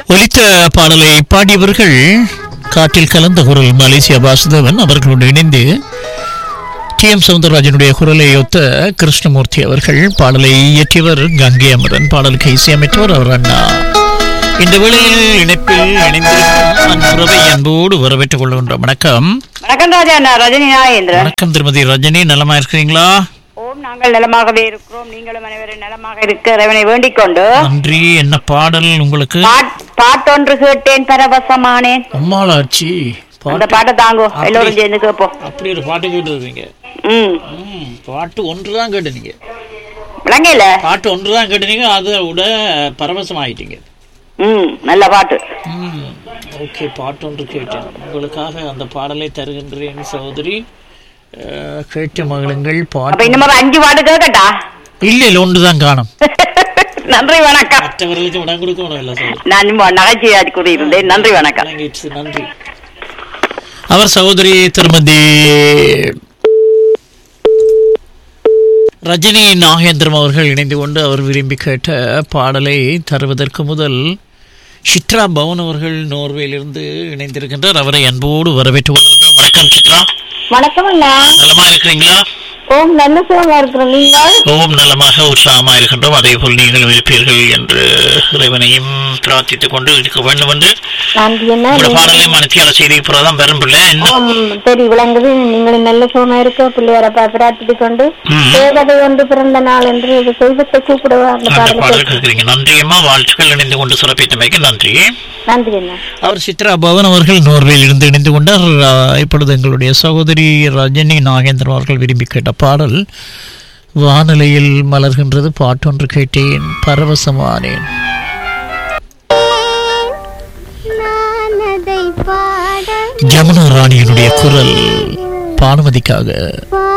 ஒலித்த பாடலை பாடியவர்கள் காற்றில் கலந்த குரல் மலேசியா வாசுதேவன் அவர்களோடு இணைந்து டி எம் சவுந்தரராஜனுடைய குரலை ஒத்த கிருஷ்ணமூர்த்தி அவர்கள் பாடலை இயற்றியவர் கங்கை அமரன் பாடலுக்கு இசையமைத்தவர் அவர் அண்ணா இந்த வேளையில் இணைப்பில் இணைந்திருக்கும் அன்புறவை அன்போடு வரவேற்றுக் கொள்கின்ற வணக்கம் வணக்கம் ராஜா நான் ரஜினி நாகேந்திரன் வணக்கம் திருமதி ரஜினி நலமா இருக்கிறீங்களா ஓம் நாங்கள் நலமாகவே இருக்கிறோம் நீங்களும் அனைவரும் நலமாக இருக்க இறைவனை வேண்டிக் கொண்டு நன்றி என்ன பாடல் உங்களுக்கு பாட்- பாட்டொன்று கேட்டேன் பரவசமானேன் அம்மாளாச்சி அந்த பாட்டு பாட்டை தாங்கோ எல்லோரும் சேர்ந்து கேட்போம் அப்படி ஒரு பாட்டு கேட்டுருவீங்க ம் ம், பாட்டு ஒன்று தான் கேட்டுனீங்க விளங்கல பாட்டு ஒன்று தான் கேட்டுனீங்க அதை விட பரவசம் ஆயிட்டீங்க ம் நல்ல பாட்டு ம் ஓகே பாட்டு ஒன்று கேட்டேன் உங்களுக்காக அந்த பாடலை தருகின்றேன் சகோதரி அஹ், கேட்ட மகளுங்கள் அப்ப பாட்டு இன்னும் ஒரு அஞ்சு பாட்டு கேட்கட்டா இல்லை இல்லை ஒன்று தான் காணும் நன்றி வணக்கம் மற்றவர்களுக்கு இடம் கொடுக்கணும் இல்லை சார் நான் சும்மா நகைச்சுவை கூறியிருந்தேன் நன்றி வணக்கம் விளங்கிடுச்சு நன்றி அவர் சகோதரி திருமதி ரஜினி நாகேந்திரம் அவர்கள் இணைந்து கொண்டு அவர் விரும்பி கேட்ட பாடலை தருவதற்கு முதல் சித்ரா பவன் அவர்கள் நோர்வேலிருந்து இணைந்திருக்கின்றார் அவரை அன்போடு வரவேற்றுக் கொள்கின்றோம் வணக்கம் சித்ரா வணக்கம் அண்ணா நலமா இருக்கிறீங்களா ஓம் நல்ல சுகமா இருக்கிறோம் நீங்கள் ஓம் நலமாக உற்சாகமா இருக்கின்றோம் அதே போல் நீங்களும் இருப்பீர்கள் என்று இறைவனையும் பிரார்த்தித்துக் கொண்டு இருக்க வேண்டும் என்று நன்றி என்ன உங்களோட பாடலை மனத்தியால செய்தி தான் பெரும் பிள்ளை என்ன ஓம் தெரி விளங்குது நீங்களும் நல்ல சுகமா இருக்க பிள்ளையார பிரார்த்தித்துக் கொண்டு ம். தேவதை ஒன்று பிறந்த நாள் என்று இது தெய்வத்தை கூப்பிடுவா அந்த அந்த பாடலுக்கு பாடல் கேட்கிறீங்க நன்றியம்மா வாழ்த்துக்கள் இணைந்து கொண்டு சிறப்பித்தமைக்கு நன்றி நன்றி அண்ணா அவர் சித்ரா பவன் அவர்கள் நோர்வேயில் இருந்து இணைந்து கொண்டார் அஹ், இப்பொழுது எங்களுடைய சகோதரி ரஜினி நாகேந்திரன் அவர்கள் விரும்பி கேட்ட பாடல் வானிலையில் மலர்கின்றது பாட்டொன்று கேட்டேன் பரவசமானேன் நானதை பாட ஜமுனா ராணியினுடைய குரல் பானுமதிக்காக பாட